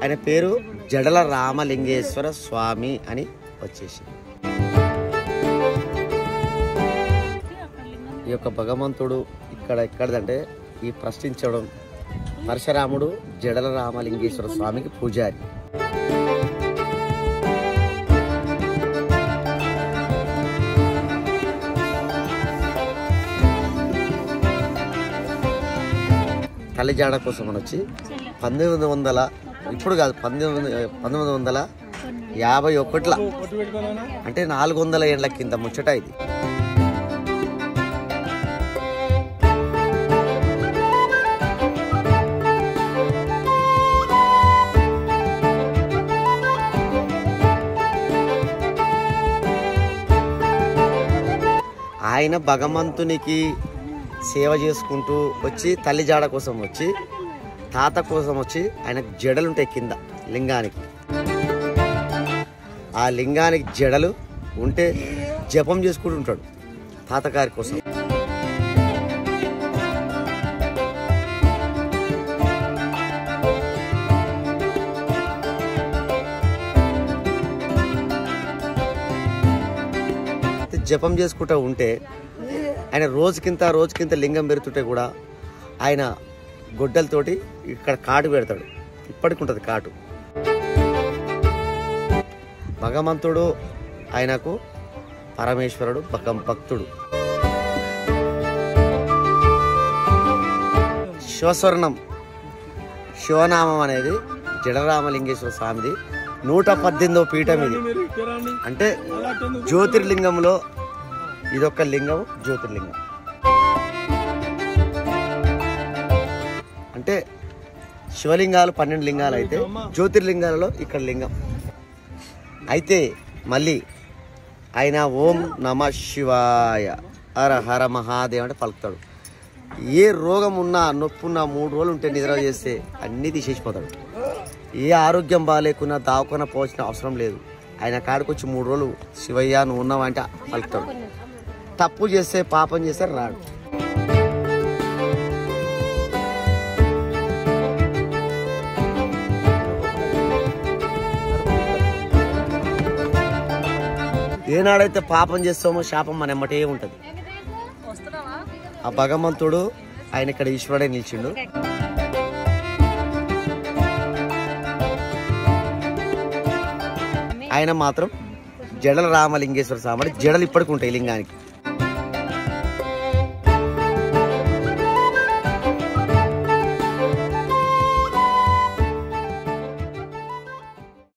ఆయన పేరు జడల రామలింగేశ్వర స్వామి అని వచ్చేసింది ఈ యొక్క భగవంతుడు ఇక్కడ ఎక్కడదంటే ఈ ప్రశ్నించడం పరశురాముడు జడల రామలింగేశ్వర స్వామికి పూజారి తల్లిజాడ కోసం అని వచ్చి పంతొమ్మిది వందల ఇప్పుడు కాదు పంతొమ్మిది పంతొమ్మిది వందల యాభై ఒకట్ల అంటే నాలుగు వందల ఏళ్ల కింద ముచ్చట ఇది ఆయన భగవంతునికి సేవ చేసుకుంటూ వచ్చి తల్లి జాడ కోసం వచ్చి తాత కోసం వచ్చి ఆయన జడలు ఉంటాయి కింద లింగానికి ఆ లింగానికి జడలు ఉంటే జపం చేసుకుంటూ ఉంటాడు తాతగారి కోసం జపం చేసుకుంటూ ఉంటే ఆయన రోజుకింత రోజుకింత లింగం పెరుగుతుంటే కూడా ఆయన గొడ్డలతోటి ఇక్కడ కాటు పెడతాడు ఇప్పటికి ఉంటుంది కాటు భగవంతుడు ఆయనకు పరమేశ్వరుడు భగం భక్తుడు శివస్వర్ణం శివనామం అనేది జడరామలింగేశ్వర స్వామిది నూట పద్దెనిమిదో పీఠం ఇది అంటే జ్యోతిర్లింగంలో ఇదొక లింగం జ్యోతిర్లింగం అంటే శివలింగాలు పన్నెండు లింగాలు అయితే జ్యోతిర్లింగాలలో ఇక్కడ లింగం అయితే మళ్ళీ ఆయన ఓం నమ శివాయ హర హర మహాదేవ్ అంటే పలుకుతాడు ఏ రోగం ఉన్నా నొప్పి ఉన్నా మూడు రోజులు ఉంటే నిద్ర చేస్తే అన్నీ తీసేసిపోతాడు ఏ ఆరోగ్యం బాగాలేకున్నా దావకున్నా పోవాల్సిన అవసరం లేదు ఆయన కాడికి వచ్చి మూడు రోజులు శివయ్య నువ్వు ఉన్నావంటే పలుకుతాడు తప్పు చేస్తే పాపం చేస్తే రాడు ఏనాడైతే పాపం చేస్తామో శాపం మన ఎమ్మటే ఉంటుంది ఆ భగవంతుడు ఆయన ఇక్కడ ఈశ్వరుడే నిలిచిండు ఆయన మాత్రం జడల రామలింగేశ్వర స్వామి అంటే జడలు ఇప్పటికి ఉంటాయి లింగానికి